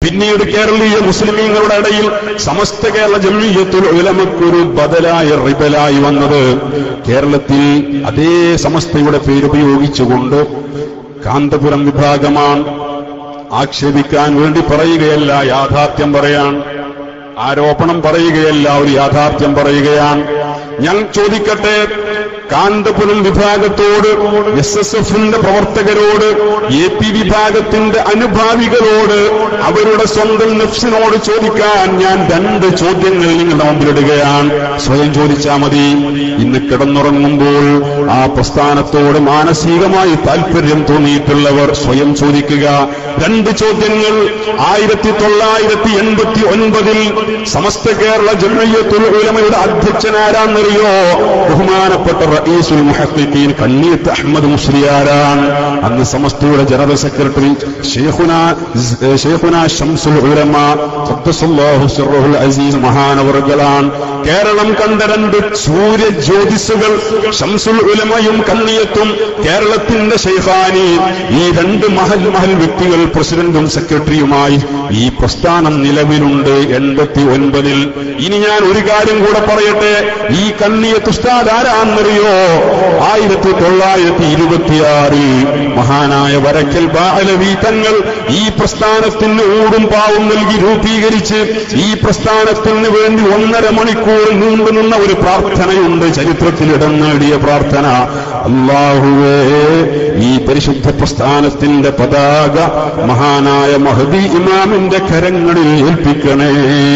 പിന്നീട് കേരളീയ മുസ്ലിമീങ്ങളുടെ ഇടയിൽ സമസ്ത കേരള ജമീയത്തുൽ ഉലമക്കൊരു ബദലായ റിബലായി വന്നത് കേരളത്തിൽ അതേ സമസ്തയുടെ പേരുപയോഗിച്ചുകൊണ്ട് കാന്തപുരം വിഭാഗമാണ് ആക്ഷേപിക്കാൻ വേണ്ടി പറയുകയല്ല യാഥാർത്ഥ്യം പറയാൻ ആരോപണം പറയുകയല്ല ഒരു യാഥാർത്ഥ്യം പറയുകയാണ് ഞാൻ ചോദിക്കട്ടെ കാന്തപുരം വിഭാഗത്തോട് എസ് എസ് എഫിന്റെ പ്രവർത്തകരോട് എ പി വിഭാഗത്തിന്റെ അനുഭാവികളോട് അവരുടെ സ്വന്തം നഫ്സിനോട് ചോദിക്കാൻ ഞാൻ രണ്ട് ചോദ്യങ്ങൾ നിങ്ങളുടെ മുമ്പിലിടുകയാണ് സ്വയം ചോദിച്ചാൽ മതി ഇന്ന് കിടന്നുറങ്ങുമ്പോൾ ആ പ്രസ്ഥാനത്തോട് മാനസികമായി താല്പര്യം തോന്നിയിട്ടുള്ളവർ സ്വയം ചോദിക്കുക രണ്ട് ചോദ്യങ്ങൾ ആയിരത്തി തൊള്ളായിരത്തി എൺപത്തി ഒൻപതിൽ സമസ്ത കേരള ജമയ്യത്തുൽ ഉലമയുടെ അധ്യക്ഷനാരാന്നറിയോ ബഹുമാനപ്പെട്ട റഈസുൽ മുഹദ്ദിഖീൻ കണ്ണീത്ത് അഹമ്മദ് മുസ്ലിയാരാണ് അന്ന് സമസ്തയുടെ ജനറൽ സെക്രട്ടറി ഷെയ്ഖുന ഷെയ്ഖുന ഷംസുൽ ഉലമ ഖദ്ദസല്ലാഹു സിർറുൽ അസീസ് മഹാനവറുകളാണ് കേരളം കണ്ട രണ്ട് സൂര്യ ജ്യോതിസുകൾ ഷംസുൽ ഉലമയും കണ്ണിയത്തും കേരളത്തിന്റെ ഷെയ്ഖാനി ഈ രണ്ട് മഹൽ മഹൽ വ്യക്തികൾ പ്രസിഡന്റും സെക്രട്ടറിയുമായി ഈ പ്രസ്ഥാനം നിലവിലുണ്ട് എൺപത്തി ഒൻപതിൽ ഇനി ഞാൻ ഒരു കാര്യം കൂടെ പറയട്ടെ ഈ കണ്ണിയത്ത് ഉസ്താദ് ആരാന്നറിയോ ആയിരത്തി തൊള്ളായിരത്തി ഇരുപത്തിയാറിൽ മഹാനായ വരക്കൽ ബാലവി തങ്ങൾ ഈ പ്രസ്ഥാനത്തിന് ഊടും പാവും നൽകി രൂപീകരിച്ച് ഈ പ്രസ്ഥാനത്തിന് വേണ്ടി ഒന്നര മണിക്കൂർ നീണ്ടു നിന്ന ഒരു പ്രാർത്ഥനയുണ്ട് ചരിത്രത്തിൽ ഇടം നേടിയ പ്രാർത്ഥന അള്ളാഹുവേ ഈ പരിശുദ്ധ പ്രസ്ഥാനത്തിന്റെ പതാക മഹാനായ മഹദി ഇമാമിന്റെ കരങ്ങളിൽ ഏൽപ്പിക്കണേ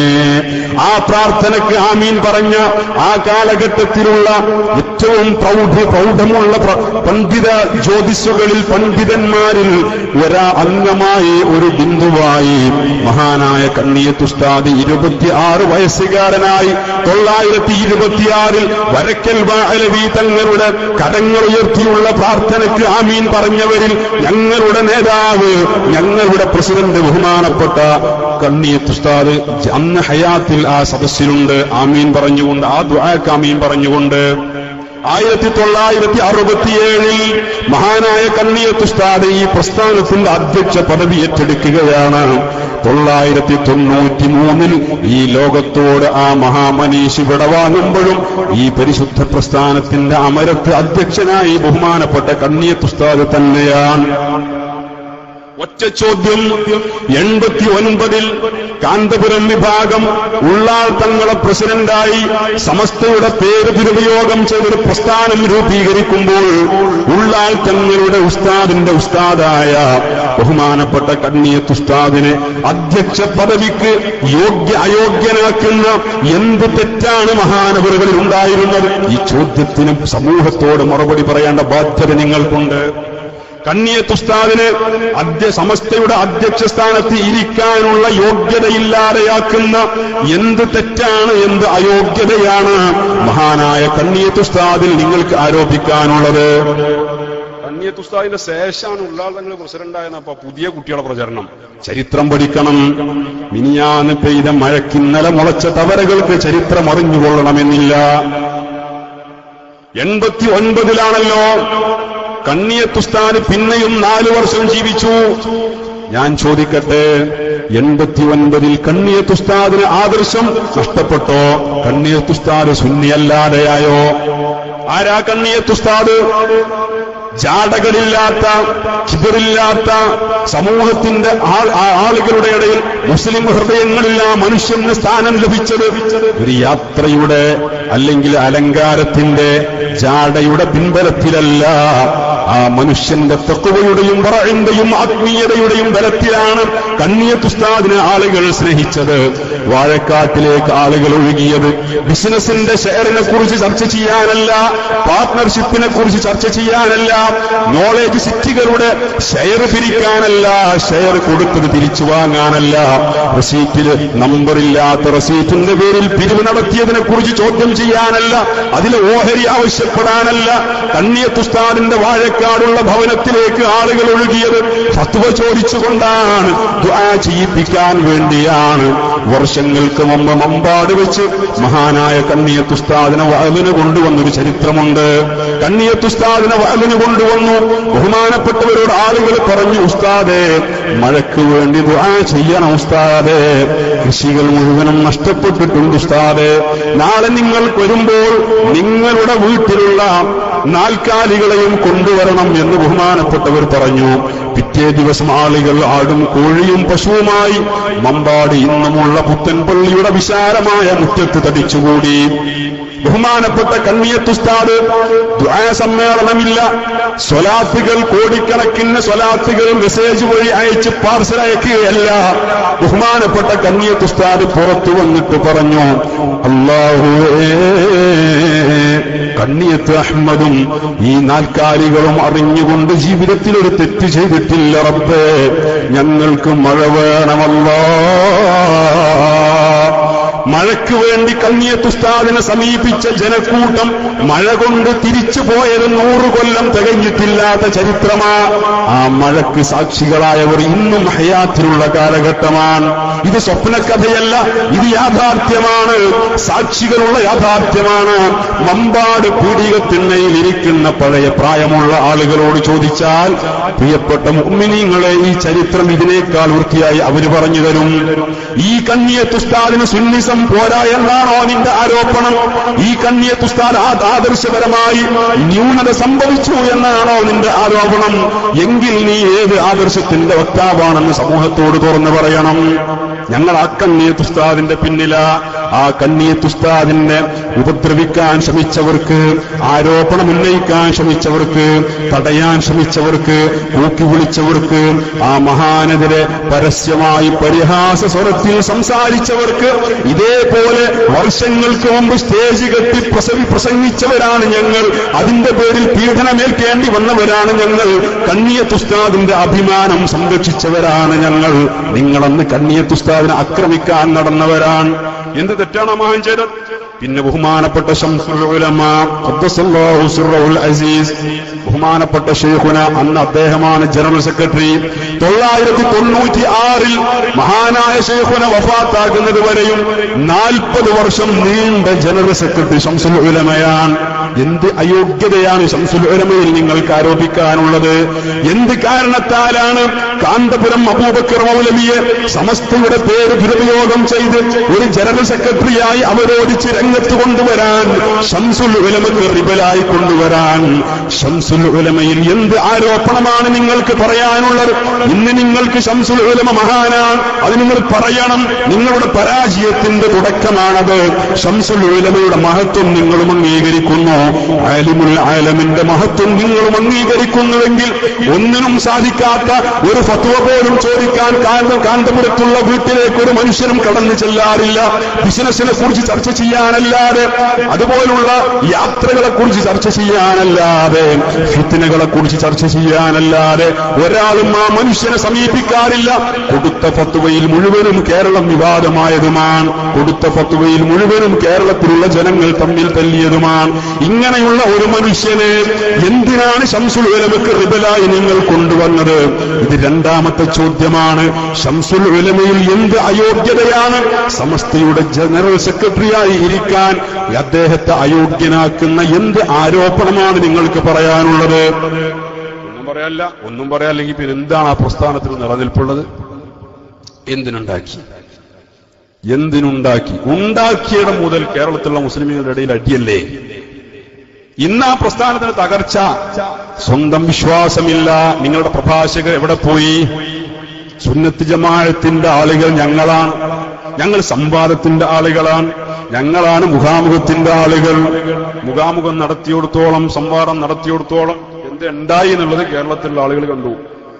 ആ പ്രാർത്ഥനയ്ക്ക് ആമീൻ പറഞ്ഞ ആ കാലഘട്ടത്തിലുള്ള ഏറ്റവും പ്രൗഢ പ്രൗഢമുള്ള പ്ര- പണ്ഡിത ജ്യോതിഷുകളിൽ പണ്ഡിതന്മാരിൽ ഒരാ അംഗമായി ഒരു ബിന്ദുവായി മഹാനായ കണ്ണിയത്തുസ്താദ് ഇരുപത്തിയാറ് വയസ്സുകാരനായി തൊള്ളായിരത്തി ഇരുപത്തിയാറിൽ വരക്കൽ വാലവി തങ്ങളുടെ കരങ്ങൾ ഉയർത്തിയുള്ള പ്രാർത്ഥനയ്ക്ക് ആമീൻ പറഞ്ഞവരിൽ ഞങ്ങളുടെ നേതാവ് ഞങ്ങളുടെ പ്രസിഡന്റ് ബഹുമാനപ്പെട്ട കണ്ണിയത്തുസ്താദ് അന്ന് ഹയാത്തിൽ ആ സദസ്സിലുണ്ട് ആമീൻ പറഞ്ഞുകൊണ്ട് ആ ദ്വാക്ക് ആമീൻ പറഞ്ഞുകൊണ്ട് ആയിരത്തി തൊള്ളായിരത്തി അറുപത്തിയേഴിൽ മഹാനായ കണ്ണിയത്തുസ്താദ് ഈ പ്രസ്ഥാനത്തിന്റെ അധ്യക്ഷ പദവി ഏറ്റെടുക്കുകയാണ് തൊള്ളായിരത്തി തൊണ്ണൂറ്റി മൂന്നിൽ ഈ ലോകത്തോട് ആ മഹാമനീഷ് വിടവാങ്ങുമ്പോഴും ഈ പരിശുദ്ധ പ്രസ്ഥാനത്തിന്റെ അമരത്ത് അധ്യക്ഷനായി ബഹുമാനപ്പെട്ട കണ്ണിയത്തുസ്താദ് തന്നെയാണ് ഒറ്റ ചോദ്യം എൺപത്തി ഒൻപതിൽ കാന്തപുരം വിഭാഗം ഉള്ളാൾ തങ്ങളെ പ്രസിഡന്റായി സമസ്തയുടെ പേര് ദുരുപയോഗം ചെയ്തൊരു പ്രസ്ഥാനം രൂപീകരിക്കുമ്പോൾ ഉള്ളാൾ തങ്ങളുടെ ഉസ്താദിന്റെ ഉസ്താദായ ബഹുമാനപ്പെട്ട കണ്ണിയത്ത് ഉസ്താദിനെ അധ്യക്ഷ പദവിക്ക് യോഗ്യ അയോഗ്യനാക്കുന്ന എന്ത് തെറ്റാണ് മഹാനവറുകളിൽ ഉണ്ടായിരുന്നത് ഈ ചോദ്യത്തിന് സമൂഹത്തോട് മറുപടി പറയേണ്ട ബാധ്യത നിങ്ങൾക്കുണ്ട് കണ്ണിയത്തുസ്താദിന് അധ്യ സമസ്തയുടെ അധ്യക്ഷ സ്ഥാനത്ത് ഇരിക്കാനുള്ള യോഗ്യതയില്ലാതെയാക്കുന്ന എന്ത് തെറ്റാണ് എന്ത് അയോഗ്യതയാണ് മഹാനായ കണ്ണിയത്തുസ്താദിൽ നിങ്ങൾക്ക് ആരോപിക്കാനുള്ളത് കണ്ണിയത്തുസ്താദിന്റെ ശേഷമാണ് ഉള്ളാൾ തങ്ങൾ പ്രസിഡന്റായെന്നപ്പോ പുതിയ കുട്ടികളുടെ പ്രചരണം ചരിത്രം പഠിക്കണം മിനിയാന്ന് പെയ്ത മഴക്കിന്നലെ മുളച്ച തവരകൾക്ക് ചരിത്രം അറിഞ്ഞുകൊള്ളണമെന്നില്ല എൺപത്തി ഒൻപതിലാണല്ലോ കണ്ണിയത്തുസ്താന് പിന്നെയും നാലു വർഷം ജീവിച്ചു ഞാൻ ചോദിക്കട്ടെ എൺപത്തി ഒൻപതിൽ കണ്ണിയത്തുസ്താദിന് ആദർശം നഷ്ടപ്പെട്ടോ കണ്ണിയത്തുസ്താദ് ശൂന്യല്ലാതെയായോ ആരാ കണ്ണിയത്തുസ്താദ് ജാടകളില്ലാത്ത ചിതറില്ലാത്ത സമൂഹത്തിന്റെ ആൾ- ആ- ആളുകളുടെ ഇടയിൽ മുസ്ലിം ഹൃദയങ്ങളിൽ ആ മനുഷ്യന് സ്ഥാനം ലഭിച്ചത് ഒരു യാത്രയുടെ അല്ലെങ്കിൽ അലങ്കാരത്തിന്റെ ജാടയുടെ പിൻബലത്തിലല്ല ആ മനുഷ്യന്റെ തത്വയുടെയും പറയന്റെയും ആത്മീയതയുടെയും ബലത്തിലാണ് കണ്ണിയത്തുസ്താദിനെ ആളുകൾ സ്നേഹിച്ചത് വാഴക്കാട്ടിലേക്ക് ആളുകൾ ഒഴുകിയത് ബിസിനസിന്റെ ഷെയറിനെ കുറിച്ച് ചർച്ച ചെയ്യാനല്ല പാർട്ട്ണർഷിപ്പിനെ കുറിച്ച് ചർച്ച ചെയ്യാനല്ല നോളേജ് സിറ്റികളുടെ ഷെയർ പിരിക്കാനല്ല ഷെയർ കൊടുത്തത് തിരിച്ചു വാങ്ങാനല്ല റസീറ്റിൽ നമ്പറില്ലാത്ത റസീറ്റിന്റെ പേരിൽ പിരിവ് നടത്തിയതിനെ കുറിച്ച് ചോദ്യം ചെയ്യാനല്ല അതിലെ ഓഹരി ആവശ്യപ്പെടാനല്ല കണ്ണിയത്തുസ്താദിന്റെ വാഴക്കാട് പാലക്കാടുള്ള ഭവനത്തിലേക്ക് ആളുകൾ ഒഴുകിയത് ഫത്വ ചോദിച്ചുകൊണ്ടാണ് ദുആ ചെയ്യിപ്പിക്കാൻ വേണ്ടിയാണ് വർഷങ്ങൾക്ക് മുമ്പ് മമ്പാട് വെച്ച് മഹാനായ കണ്ണിയത്തുസ്താദിനെ വഅലിന് കൊണ്ടുവന്നൊരു ചരിത്രമുണ്ട് കണ്ണിയത്തുസ്താദിനെ വഅലിന് കൊണ്ടുവന്നു ബഹുമാനപ്പെട്ടവരോട് ആളുകൾ പറഞ്ഞു ഉസ്താദേ മഴയ്ക്ക് വേണ്ടി ദുആ ചെയ്യണം ഉസ്താദേ കൃഷികൾ മുഴുവനും നഷ്ടപ്പെട്ടിട്ടുണ്ട് ഉസ്താദേ നാളെ നിങ്ങൾ വരുമ്പോൾ നിങ്ങളുടെ വീട്ടിലുള്ള നാൽക്കാലികളെയും കൊണ്ടുവരണം എന്ന് ബഹുമാനപ്പെട്ടവർ പറഞ്ഞു പിറ്റേ ദിവസം ആളുകൾ ആടും കോഴിയും പശുവുമായി മമ്പാടി ഇന്നുമുള്ള പുത്തൻപള്ളിയുടെ വിശാലമായ മുറ്റത്ത് തടിച്ചുകൂടി ബഹുമാനപ്പെട്ട കണ്ണിയത്തുസ്താദ് ദ്വായ സമ്മേളനമില്ല സ്വലാത്തുകൾ കോടിക്കണക്കിന് സ്വലാത്തുകൾ മെസ്സേജ് വഴി അയച്ച് പാർസൽ അയക്കുകയല്ല ബഹുമാനപ്പെട്ട കണ്ണിയത്തുസ്താദ് പുറത്തു വന്നിട്ട് പറഞ്ഞു അള്ളാഹുവേ കണ്ണിയത്ത് അഹമ്മദും ഈ നാൽക്കാലികളും അറിഞ്ഞുകൊണ്ട് ജീവിതത്തിൽ ഒരു തെറ്റ് ചെയ്തിട്ടില്ല റബ്ബേ ഞങ്ങൾക്ക് മഴ വേണമല്ലോ മഴയ്ക്ക് വേണ്ടി കണ്ണിയത്തുസ്താദിനെ സമീപിച്ച ജനക്കൂട്ടം മഴ കൊണ്ട് തിരിച്ചു പോയത് നൂറ് കൊല്ലം തികഞ്ഞിട്ടില്ലാത്ത ചരിത്രമാ ആ മഴയ്ക്ക് സാക്ഷികളായവർ ഇന്നും ഹയാത്തിലുള്ള കാലഘട്ടമാണ് ഇത് സ്വപ്നകഥയല്ല ഇത് യാഥാർത്ഥ്യമാണ് സാക്ഷികളുള്ള യാഥാർത്ഥ്യമാണ് മമ്പാട് പീഡികത്തിണ്ണയിൽ ഇരിക്കുന്ന പഴയ പ്രായമുള്ള ആളുകളോട് ചോദിച്ചാൽ പ്രിയപ്പെട്ട മുമ്മിനീങ്ങളെ ഈ ചരിത്രം ഇതിനേക്കാൾ വൃത്തിയായി അവര് പറഞ്ഞു തരും ഈ കണ്ണിയത്തുസ്താദിന് സുന്നിസം പോരാ എന്നാണോ നിന്റെ ആരോപണം ഈ കണ്ണിയത്തുസ്താദ് ആ ആദർശപരമായി ന്യൂനത സംഭവിച്ചു എന്നാണോ നിന്റെ ആരോപണം എങ്കിൽ നീ ഏത് ആദർശത്തിന്റെ വക്താവാണെന്ന് സമൂഹത്തോട് തുറന്നു പറയണം ഞങ്ങൾ ആ കണ്ണിയത്തുസ്താദിന്റെ പിന്നില ആ കണ്ണിയത്തുസ്താദിനെ ഉപദ്രവിക്കാൻ ശ്രമിച്ചവർക്ക് ആരോപണം ഉന്നയിക്കാൻ ശ്രമിച്ചവർക്ക് തടയാൻ ശ്രമിച്ചവർക്ക് കൂക്കി വിളിച്ചവർക്ക് ആ മഹാനെതിരെ പരസ്യമായി പരിഹാസ സ്വരത്തിൽ സംസാരിച്ചവർക്ക് ഇതേപോലെ വർഷങ്ങൾക്ക് മുമ്പ് സ്റ്റേജ് കെട്ടി പ്രസവി പ്രസംഗിച്ചവരാണ് ഞങ്ങൾ അതിന്റെ പേരിൽ പീഡനമേൽക്കേണ്ടി വന്നവരാണ് ഞങ്ങൾ കണ്ണിയത്തുസ്താദിന്റെ അഭിമാനം സംരക്ഷിച്ചവരാണ് ഞങ്ങൾ നിങ്ങളന്ന് കണ്ണിയത്തുസ്താദിനെ ആക്രമിക്കാൻ നടന്നവരാണ് എന്ത് തെറ്റാണ് ആ മഹാൻ ചെയ്തത് പിന്നെ ബഹുമാനപ്പെട്ട ശംസുൽ ഉലമ ഖദ്ദസല്ലാഹു സിർറഹുൽ അസീസ് ബഹുമാനപ്പെട്ട ഷെയ്ഖുന അന്ന് അദ്ദേഹമാണ് ജനറൽ സെക്രട്ടറി തൊള്ളായിരത്തി തൊണ്ണൂറ്റി ആറിൽ മഹാനായ ഷെയ്ഖുന വഫാത്താകുന്നത് വരെയും നാൽപ്പത് വർഷം നീണ്ട ജനറൽ സെക്രട്ടറി ശംസുൽ ഉലമയാണ് എന്ത് അയോഗ്യതയാണ് ശംസുൽ ഉലമയിൽ നിങ്ങൾക്ക് ആരോപിക്കാനുള്ളത് എന്ത് കാരണത്താലാണ് കാന്തപുരം അബൂബക്കർ മൗലവിയെ സമസ്തയുടെ പേര് ദുരുപയോഗം ചെയ്ത് ഒരു ജനറൽ സെക്രട്ടറിയായി അവരോധിച്ച് രംഗത്ത് കൊണ്ടുവരാൻ ഷംസുൽ ഉലമക്ക് റിബലായി കൊണ്ടുവരാൻ ഷംസുൽ ഉലമയിൽ എന്ത് ആരോപണമാണ് നിങ്ങൾക്ക് പറയാനുള്ളത് ഇന്ന് നിങ്ങൾക്ക് ഷംസുൽ ഉലമ മഹാനാണ് അത് നിങ്ങൾ പറയണം നിങ്ങളുടെ പരാജയത്തിന്റെ തുടക്കമാണത് ഷംസുൽ ഉലമയുടെ മഹത്വം നിങ്ങളും അംഗീകരിക്കുന്നു ആലിമുൽ ആലമിന്റെ മഹത്വം നിങ്ങളും അംഗീകരിക്കുന്നുവെങ്കിൽ ഒന്നിനും സാധിക്കാത്ത ഒരു ഫത്വ പോലും ചോദിക്കാൻ കാന്ത കാന്തപുരത്തുള്ള വീട്ടിലേക്ക് ഒരു മനുഷ്യനും കടന്നു ചെല്ലാറില്ല ബിസിനസിനെ കുറിച്ച് ചർച്ച ചെയ്യാനല്ലാതെ അതുപോലുള്ള യാത്രകളെ കുറിച്ച് ചർച്ച ചെയ്യാനല്ലാതെ ഫിത്തിനകളെ കുറിച്ച് ചർച്ച ചെയ്യാനല്ലാതെ ഒരാളും ആ മനുഷ്യനെ സമീപിക്കാറില്ല കൊടുത്ത ഫത്വയിൽ മുഴുവനും കേരളം വിവാദമായതുമാണ് കൊടുത്ത ഫത്വയിൽ മുഴുവനും കേരളത്തിലുള്ള ജനങ്ങൾ തമ്മിൽ തല്ലിയതുമാണ് ഇങ്ങനെയുള്ള ഒരു മനുഷ്യനെ എന്തിനാണ് ഷംസുൽ ഉലമക്ക് റിബലായി നിങ്ങൾ കൊണ്ടുവന്നത് ഇത് രണ്ടാമത്തെ ചോദ്യമാണ് ഷംസുൽ ഉലമയിൽ എന്ത് അയോഗ്യതയാണ് സമസ്തയുടെ ജനറൽ സെക്രട്ടറിയായി ഇരിക്കാൻ അദ്ദേഹത്തെ അയോഗ്യനാക്കുന്ന എന്ത് ആരോപണമാണ് നിങ്ങൾക്ക് പറയാനുള്ളത് ഒന്നും പറയാല്ല ഒന്നും പറയാല്ലെങ്കിൽ പിന്നെ എന്താണ് ആ പ്രസ്ഥാനത്തിൽ നിലനിൽപ്പുള്ളത് എന്തിനുണ്ടാക്കി എന്തിനുണ്ടാക്കി ഉണ്ടാക്കിയിടം മുതൽ കേരളത്തിലുള്ള മുസ്ലിമുകളുടെ ഇടയിൽ അടിയല്ലേ ഇന്ന് ആ പ്രസ്ഥാനത്തിന് തകർച്ച സ്വന്തം വിശ്വാസമില്ല നിങ്ങളുടെ പ്രഭാഷകർ എവിടെ പോയി സുന്നത്ത് ജമാഅത്തിന്റെ ആളുകൾ ഞങ്ങളാണ് ഞങ്ങൾ സംവാദത്തിന്റെ ആളുകളാണ് ഞങ്ങളാണ് മുഖാമുഖത്തിന്റെ ആളുകൾ മുഖാമുഖം നടത്തിയെടുത്തോളം സംവാദം നടത്തിയെടുത്തോളം എന്ത് ഉണ്ടായി എന്നുള്ളത് കേരളത്തിലുള്ള ആളുകൾ കണ്ടു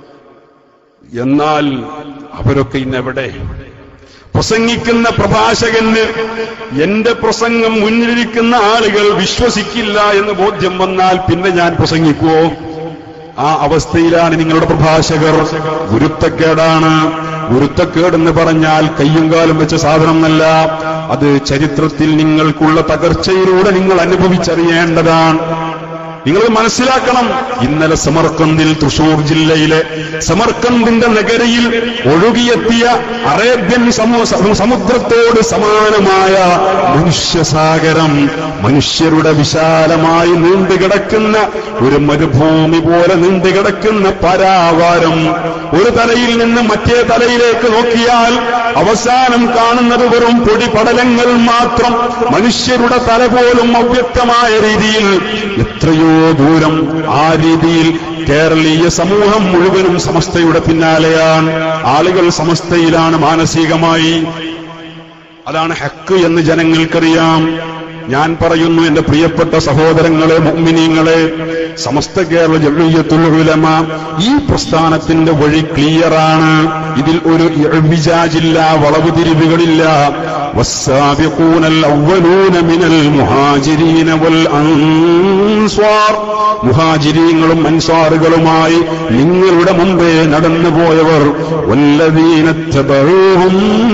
എന്നാൽ അവരൊക്കെ ഇന്നെവിടെ പ്രസംഗിക്കുന്ന പ്രഭാഷകന് എന്റെ പ്രസംഗം മുന്നിലിരിക്കുന്ന ആളുകൾ വിശ്വസിക്കില്ല എന്ന് ബോധ്യം വന്നാൽ പിന്നെ ഞാൻ പ്രസംഗിക്കുവോ ആ അവസ്ഥയിലാണ് നിങ്ങളുടെ പ്രഭാഷകർ ഗുരുത്തക്കേടാണ് ഗുരുത്തക്കേടെന്ന് പറഞ്ഞാൽ കയ്യും കാലും വെച്ച സാധനമല്ല അത് ചരിത്രത്തിൽ നിങ്ങൾക്കുള്ള തകർച്ചയിലൂടെ നിങ്ങൾ അനുഭവിച്ചറിയേണ്ടതാണ് നിങ്ങൾ മനസ്സിലാക്കണം ഇന്നലെ സമർക്കന്ദിൽ തൃശൂർ ജില്ലയിലെ സമർക്കന്ദിന്റെ നഗരിയിൽ ഒഴുകിയെത്തിയ അറേബ്യൻ സമൂ- സമുദ്രത്തോട് സമാനമായ മനുഷ്യസാഗരം മനുഷ്യരുടെ വിശാലമായി നീണ്ടുകിടക്കുന്ന ഒരു മരുഭൂമി പോലെ നീണ്ടുകിടക്കുന്ന പരാവാരം ഒരു തലയിൽ നിന്ന് മറ്റേ തലയിലേക്ക് നോക്കിയാൽ അവസാനം കാണുന്നത് വെറും പൊടിപടലങ്ങൾ മാത്രം മനുഷ്യരുടെ തല പോലും അവ്യക്തമായ രീതിയിൽ എത്രയോ ദൂരം ആ രീതിയിൽ കേരളീയ സമൂഹം മുഴുവനും സമസ്തയുടെ പിന്നാലെയാണ് ആളുകൾ സമസ്തയിലാണ് മാനസികമായി അതാണ് ഹക്ക് എന്ന് ജനങ്ങൾക്കറിയാം ഞാൻ പറയുന്നു എന്റെ പ്രിയപ്പെട്ട സഹോദരങ്ങളെ മുഅ്മിനീങ്ങളെ സമസ്ത കേരള ജമിയത്തുൽ ഉലമ ഈ പ്രസ്ഥാനത്തിന്റെ വഴി ക്ലിയറാണ് ഇതിൽ ഒരു ഇഅ്വിജാജില്ല വളവ് തിരിവുകളില്ല والسابقون الأولون من المهاجرين والأنصار മുഹാജിരീങ്ങളും അൻസാറുകളുമായി നിങ്ങളുടെ മുമ്പേ നടന്നു പോയവർ വല്ലദീന തബഊഹും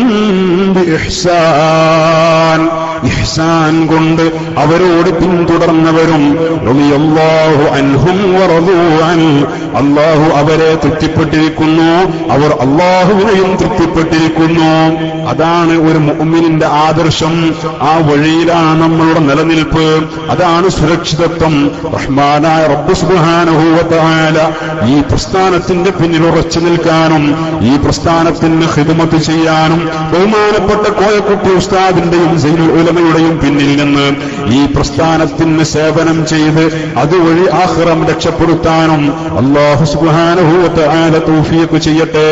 ബിഇഹ്സാൻ ഇഹ്സാൻ കൊണ്ട് അവരോട് പിന്തുടർന്നവരും റളിയല്ലാഹു അൻഹും വറദൂ അൻ അല്ലാഹു അവരെ തൃപ്തിപ്പെട്ടിരിക്കുന്നു അവർ അള്ളാഹുവിനെയും തൃപ്തിപ്പെട്ടിരിക്കുന്നു അതാണ് ഒരു മുഅ്മിനിന്റെ ആദർശം ആ വഴിയിലാണ് നമ്മളുടെ നിലനിൽപ്പ് അതാണ് സുരക്ഷിതത്വം റഹ്മാനായ റബ്ബ് സുബ്ഹാനഹു വ തആല ഈ പ്രസ്ഥാനത്തിന്റെ പിന്നിൽ ഉറച്ചു നിൽക്കാനും ഈ പ്രസ്ഥാനത്തിന് ഹിദമത്ത് ചെയ്യാനും ബഹുമാനപ്പെട്ട കോയക്കുട്ടി ഉസ്താദിന്റെയും സൈനുൽ ഉലമയുടെയും പിന്നിൽ നിന്ന് ഈ പ്രസ്ഥാനത്തിന് സേവനം ചെയ്ത് അതുവഴി ആഹ്റം രക്ഷപ്പെടുത്താനും അള്ളാഹു സുബ്ഹാനഹു വ തആല തൗഫീഖ് ചെയ്യട്ടെ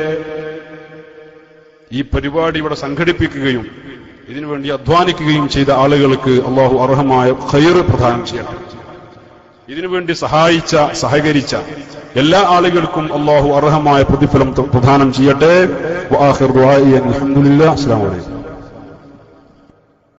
ഈ പരിപാടി ഇവിടെ സംഘടിപ്പിക്കുകയും ഇതിനുവേണ്ടി അധ്വാനിക്കുകയും ചെയ്ത ആളുകൾക്ക് അള്ളാഹു അർഹമായ ഖൈർ പ്രദാനം ചെയ്യട്ടെ ഇതിനുവേണ്ടി സഹായിച്ച സഹകരിച്ച എല്ലാ ആളുകൾക്കും അള്ളാഹു അർഹമായ പ്രതിഫലം പ്രദാനം ചെയ്യട്ടെ വആഖിർ ദുആഇ അൽഹംദുലില്ലാഹി അസ്സലാമു അലൈക്കും